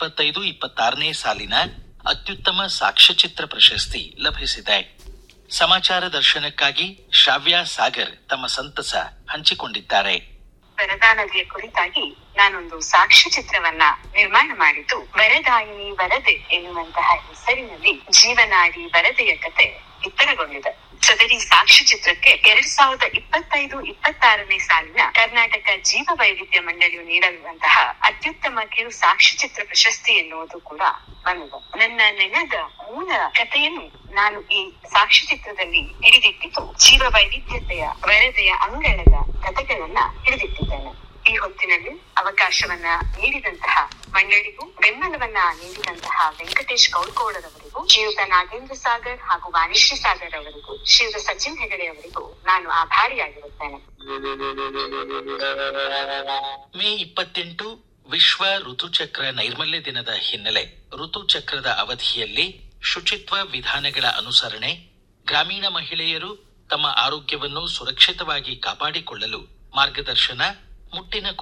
ಇಪ್ಪತ್ತೈದು ಇಪ್ಪತ್ತಾರನೇ ಸಾಲಿನ ಅತ್ಯುತ್ತಮ ಸಾಕ್ಷ್ಯಚಿತ್ರ ಪ್ರಶಸ್ತಿ ಲಭಿಸಿದೆ ಸಮಾಚಾರ ದರ್ಶನಕ್ಕಾಗಿ ಶ್ರಾವ್ಯ ಸಾಗರ್ ತಮ್ಮ ಸಂತಸ ಹಂಚಿಕೊಂಡಿದ್ದಾರೆ ವರದಾ ನದಿಯ ಕುರಿತಾಗಿ ನಾನೊಂದು ಸಾಕ್ಷ್ಯ ಚಿತ್ರವನ್ನ ನಿರ್ಮಾಣ ಮಾಡಿದ್ದು ವರದಾಯಿನಿ ವರದೆ ಎನ್ನುವಂತಹ ಹೆಸರಿನಲ್ಲಿ ಜೀವನಾಡಿ ವರದೆಯ ಕತೆ ಬಿತ್ತರಗೊಂಡಿದೆ ಸದರಿ ಸಾಕ್ಷ್ಯ ಚಿತ್ರಕ್ಕೆ ಎರಡ್ ಸಾವಿರದ ಇಪ್ಪತ್ತೈದು ಇಪ್ಪತ್ತಾರನೇ ಸಾಲಿನ ಕರ್ನಾಟಕ ಜೀವ ವೈವಿಧ್ಯ ಮಂಡಳಿಯು ನೀಡಲಿರುವಂತಹ ಅತ್ಯುತ್ತಮ ಕಿರು ಸಾಕ್ಷ್ಯ ಚಿತ್ರ ಪ್ರಶಸ್ತಿ ಎನ್ನುವುದು ಕೂಡ ಬಂದಿದೆ ನನ್ನ ನೆನದ ಮೂಲ ಕಥೆಯನ್ನು ನಾನು ಈ ಸಾಕ್ಷ್ಯ ಚಿತ್ರದಲ್ಲಿ ಹಿಡಿದಿಟ್ಟಿದ್ದು ಜೀವ ವೈವಿಧ್ಯತೆಯ ವರದೆಯ ಅಂಗಳದ ಕಥೆಗಳನ್ನ ಹಿಡಿದಿಟ್ಟಿದ್ದೇನೆ ಈ ಹೊತ್ತಿನಲ್ಲಿ ಅವಕಾಶವನ್ನ ನೀಡಿದಂತಹ ಮಂಡಳಿಗೂ ಬೆಂಬಲವನ್ನ ನೀಡಿದಂತಹ ವೆಂಕಟೇಶ್ ಕೌಲ್ಕೋಡರವರಿಗೂ ಶ್ರೀಯುತ ನಾಗೇಂದ್ರ ಸಾಗರ್ ಹಾಗೂ ವಾಣಿಶ್ರೀ ಸಾಗರ್ ಅವರಿಗೂ ಶ್ರೀಯುತ ಸಚಿನ್ ಹೆಗಡೆ ಅವರಿಗೂ ನಾನು ಆಭಾರಿಯಾಗಿರುತ್ತೇನೆ ಮೇ ಇಪ್ಪತ್ತೆಂಟು ವಿಶ್ವ ಋತುಚಕ್ರ ನೈರ್ಮಲ್ಯ ದಿನದ ಹಿನ್ನೆಲೆ ಋತುಚಕ್ರದ ಅವಧಿಯಲ್ಲಿ ಶುಚಿತ್ವ ವಿಧಾನಗಳ ಅನುಸರಣೆ ಗ್ರಾಮೀಣ ಮಹಿಳೆಯರು ತಮ್ಮ ಆರೋಗ್ಯವನ್ನು ಸುರಕ್ಷಿತವಾಗಿ ಕಾಪಾಡಿಕೊಳ್ಳಲು ಮಾರ್ಗದರ್ಶನ ಮುಟ್ಟಿನ